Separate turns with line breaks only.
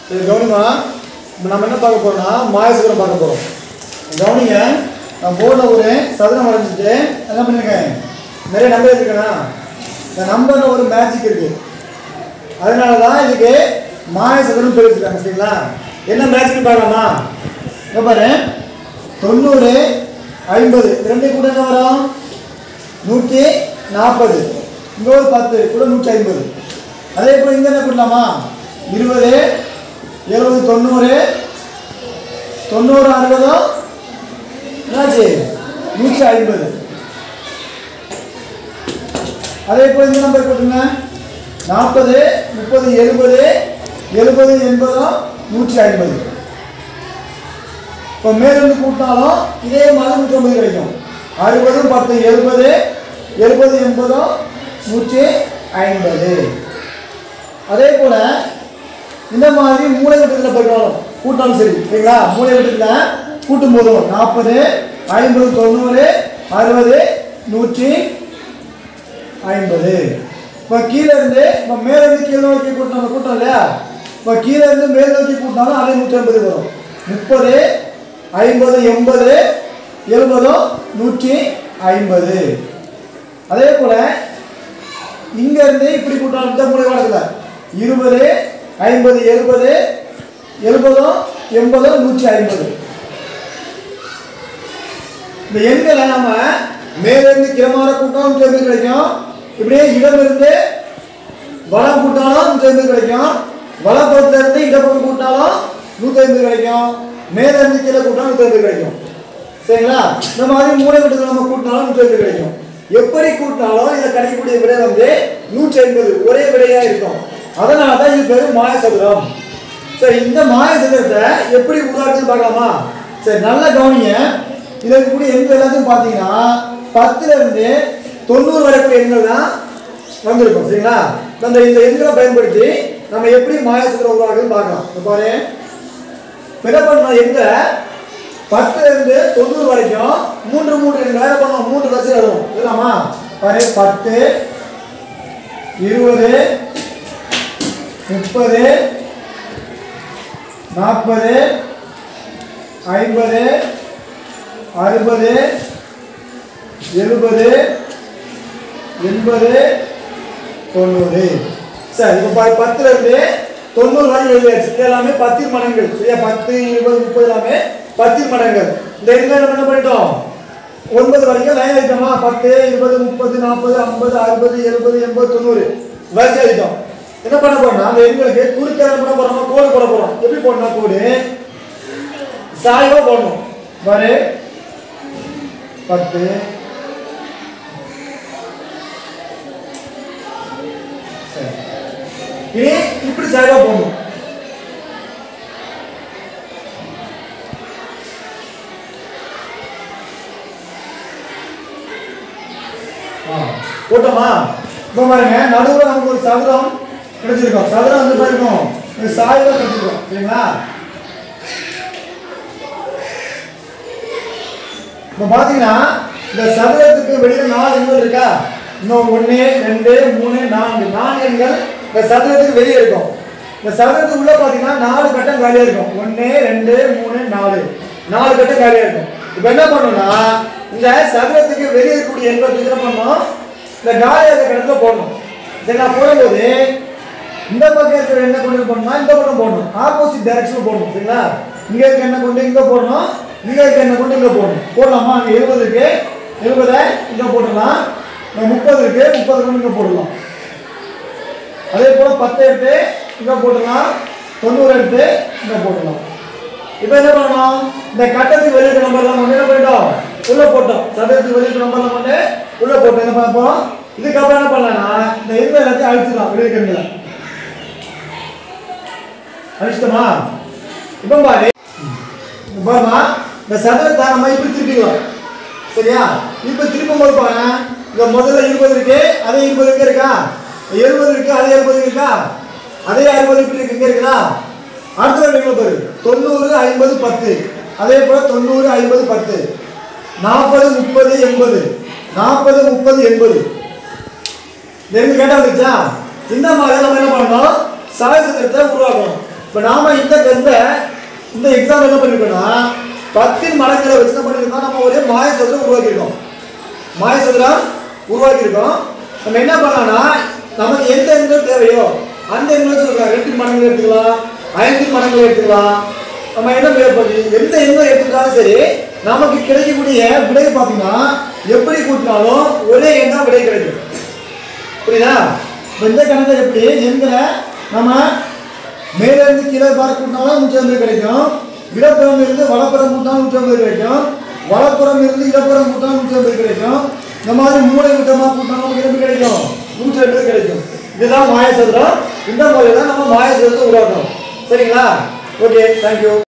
சரி கவனிமா இப்போ நம்ம என்ன பார்க்க போறோம்னா மாயசுகரம் பார்க்க போகிறோம் கவனிங்க நான் போர்டில் ஒரு சதுரம் வரைஞ்சிட்டு என்ன பண்ணிருக்கேன் நிறைய நம்பர் இருக்குண்ணா இந்த நம்பரில் ஒரு மேஜிக் இருக்கு அதனால தான் இதுக்கு மாய சதுரம் பேர் வச்சிருக்காங்க சரிங்களா என்ன மேஜிக் பார்க்கலாமா இங்க பாரு தொண்ணூறு ஐம்பது இது ரெண்டு கூட என்ன வரும் நூற்றி நாற்பது இங்கே ஒரு பத்து கூட நூற்றி ஐம்பது அதே போல் இங்கே என்ன பண்ணலாமா இருபது எழுபது தொண்ணூறு தொண்ணூறு அறுபதும் என்னாச்சு நூற்றி ஐம்பது அதே போல் இந்த நம்பர் போட்டுங்க நாற்பது முப்பது எழுபது எழுபது எண்பதும் நூற்றி ஐம்பது இப்போ மேலிருந்து கூட்டினாலும் இதே மாதிரி நூற்றி ஐம்பது கிடைக்கும் அறுபதும் பத்து எழுபது எழுபது எண்பதும் நூற்றி ஐம்பது அதே போல இந்த மாதிரி மூளை வெட்டத்தில் போயிட்டாலும் கூட்டாலும் சரி சரிங்களா மூளை வெட்டத்தில் கூட்டும் போதும் நாற்பது ஐம்பது தொண்ணூறு அறுபது நூற்றி ஐம்பது இப்போ கீழே இருந்து இப்போ மேலே இருந்து கீழே நோக்கி கூட்டணும் கூட்டம் இல்லையா இப்போ கீழே இருந்து மேல் நோக்கி கூட்டினாலும் அதே நூற்றி ஐம்பது வரும் முப்பது ஐம்பது எண்பது எழுபதும் நூற்றி ஐம்பது அதே போல் இங்க இருந்து இப்படி கூட்டம் இந்த மூலை வழக்கில் இருபது ஐம்பது எழுபது எழுபதும் எண்பதும் நூற்றி ஐம்பது இந்த எண்களை நாம மேலிருந்து கிரமான கூட்டம் நூற்றி ஐம்பது கிடைக்கும் இப்படியே இடம் இருந்து வளம் கூட்டாலும் நூற்றி ஐம்பது கிடைக்கும் வலப்பக்கத்துல இருந்து இடப்பக்கம் கூட்டாலும் நூற்றி ஐம்பது கிடைக்கும் மேல இருந்து கீழே கூட்டாலும் நூற்றி ஐம்பது கிடைக்கும் சரிங்களா இந்த மாதிரி மூளை விட்டு நம்ம கூட்டினாலும் நூற்றி ஐம்பது கிடைக்கும் எப்படி கூட்டினாலும் இதில் கிடைக்கக்கூடிய விடை வந்து நூற்றி ஐம்பது ஒரே விடையா இருக்கும் அதனால தான் இது பேரு மாய சதுரம் சரி இந்த மாய சதுரத்தை எப்படி உருவாக்குன்னு பார்க்கலாமா சரி நல்ல கவனிங்க இதில் இருக்கக்கூடிய எண்கள் எல்லாத்தையும் பார்த்தீங்கன்னா பத்துல இருந்து தொண்ணூறு வரைக்கும் எண்கள் தான் வந்திருக்கும் சரிங்களா அந்த இந்த எண்களை பயன்படுத்தி நம்ம எப்படி மாய சதுரம் உருவாக்குன்னு பார்க்கலாம் இப்ப பாரு இப்ப என்ன பண்ணணும் எங்க பத்துல இருந்து தொண்ணூறு வரைக்கும் மூன்று மூன்று எண்கள் என்ன பண்ணணும் மூன்று வரிசை எழுதும் இல்லையாமா பாரு பத்து இருபது முப்பது நாற்பது ஐம்பது அறுபது எழுபது எண்பது தொண்ணூறு சரி இப்போ ப- பத்துல இருந்து தொண்ணூறு வரை எழுதியாச்சு இது எல்லாமே பத்தின் மடங்கள் சரியா பத்து இருபது முப்பது எல்லாமே பத்தின் மடங்கள் இந்த எண்களை நம்ம என்ன பண்ணிட்டோம் ஒன்பது வரைக்கும் லைன் எழுதிட்டோமா பத்து இருபது முப்பது நாற்பது ஐம்பது அறுபது எழுபது எண்பது தொண்ணூறு வரிசை எழுதிட்டோம் என்ன பண்ண போறோம்னா அந்த எண்களுக்கு குறுக்க என்ன பண்ண போறோமா கோடு போட போறோம் எப்படி போடணும் கோடு சாய்வா போடணும் பாரு பத்து சரி. இனி இப்படி சாய்வா போடணும் ஆ, போட்டோமா இப்போ பாருங்க நடுவுல நமக்கு ஒரு சதுரம் கிடைச்சிருக்கும் சதுரம் வந்து பாருக்கும் இது சாய்வா கிடைச்சிருக்கும் சரிங்களா இப்போ பார்த்தீங்கன்னா இந்த சதுரத்துக்கு வெளியில நாலு எண்கள் இருக்கா இன்னும் ஒன்று ரெண்டு மூணு நான்கு நான்கு எண்கள் இந்த சதுரத்துக்கு வெளியே இருக்கும் இந்த சதுரத்துக்கு உள்ள பார்த்தீங்கன்னா நாலு கட்டம் காலியாக இருக்கும் ஒன்று ரெண்டு மூணு நாலு நாலு கட்டம் காலியாக இருக்கும் இப்போ என்ன பண்ணணும்னா இந்த சதுரத்துக்கு வெளியே இருக்கக்கூடிய எண்கள் என்ன பண்ணணும் இந்த காலியாக இருக்க இடத்துல போடணும் சரி நான் போடும்போது இந்த பக்கம் இருக்கிற எண்ணெய் கொண்டு போடணும்னா இந்த பக்கம் போடணும் ஆப்போசிட் டைரக்ஷன் போடணும் சரிங்களா இங்க இருக்க எண்ணெய் கொண்டு இங்க போடணும் இங்க இருக்க எண்ணெய் கொண்டு இங்க போடணும் போடலாமா அங்க எழுபது இருக்கு எழுபதை இங்க போடலாம் இங்க முப்பது இருக்கு முப்பது கொண்டு இங்க போடலாம் அதே போல பத்து எடுத்து இங்க போடலாம் தொண்ணூறு எடுத்து இங்க போடலாம் இப்போ என்ன பண்ணணும் இந்த கட்டத்துக்கு வெளியிட்ட நம்பர்லாம் வந்து என்ன பண்ணிட்டோம் உள்ள போட்டோம் சதுரத்துக்கு வெளியிட்ட நம்பர்லாம் வந்து உள்ள போட்டோம் என்ன பண்ண போறோம் இதுக்கப்புறம் என்ன பண்ணலாம்னா இந்த இருபது எல்லாத்தையும் அழிச்சிடலாம் வெளியிருக்கிறதுல அழிச்சிட்டோமா இப்போ பாரு இப்போ பாருமா இந்த சதுரத்தை நம்ம இப்படி திருப்பிக்கலாம் சரியா இப்போ திருப்பும் போது பாருங்க இந்த முதல்ல இருபது இருக்கு அதே இருபது இருக்கு இருக்கா எழுபது இருக்கு அதே எழுபது இருக்கா அதே அறுபது இப்படி இருக்கு இங்க இருக்குதா அடுத்த ரெண்டு பாரு தொண்ணூறு ஐம்பது பத்து அதே போல தொண்ணூறு ஐம்பது பத்து நாற்பது முப்பது எண்பது நாற்பது முப்பது எண்பது ரெண்டு கேட்டா வந்துச்சா இந்த மாதிரி நம்ம என்ன பண்ணணும் சாயசத்திரத்தை உருவாக்கணும் இப்போ நாம இந்த கருத்தை இந்த எக்ஸாம் என்ன பண்ணிருக்கோம்னா பத்தின் மடங்களை வச்சு என்ன பண்ணிருக்கோம் நம்ம ஒரு மாய சதுரம் உருவாக்கியிருக்கோம் மாய சதுரம் உருவாக்கியிருக்கோம் நம்ம என்ன பண்ணலாம்னா நமக்கு எந்த எண்கள் தேவையோ அந்த எண்களை வச்சு ரெண்டு மடங்கள் எடுத்துக்கலாம் ஐந்து மடங்கள் எடுத்துக்கலாம் நம்ம என்ன பே- பண்ணி எந்த எண்ணம் எடுத்துக்கிட்டாலும் சரி நமக்கு கிடைக்கக்கூடிய விடை பார்த்தீங்கன்னா எப்படி கூட்டினாலும் ஒரே எண் தான் விடை கிடைக்கும் புரியுதா இப்ப இந்த கணக்கு எப்படி எண்களை நம்ம மேல இருந்து கீழே பார்க்க கூட்டினாலும் நூற்றி ஐம்பது கிடைக்கும் இடப்புறம் இருந்து வலப்புறம் கூட்டினாலும் நூற்றி ஐம்பது கிடைக்கும் வலப்புறம் இருந்து இடப்புறம் கூட்டினாலும் நூற்றி ஐம்பது கிடைக்கும் இந்த மாதிரி மூளை விட்டமாக கூட்டினாலும் நமக்கு எப்படி கிடைக்கும் நூற்றி ஐம்பது கிடைக்கும் இதுதான் மாய சதுரம் இந்த முறையில் தான் நம்ம மாய சதுரத்தை உருவாக்கணும் சரிங்களா ஓகே தேங்க்யூ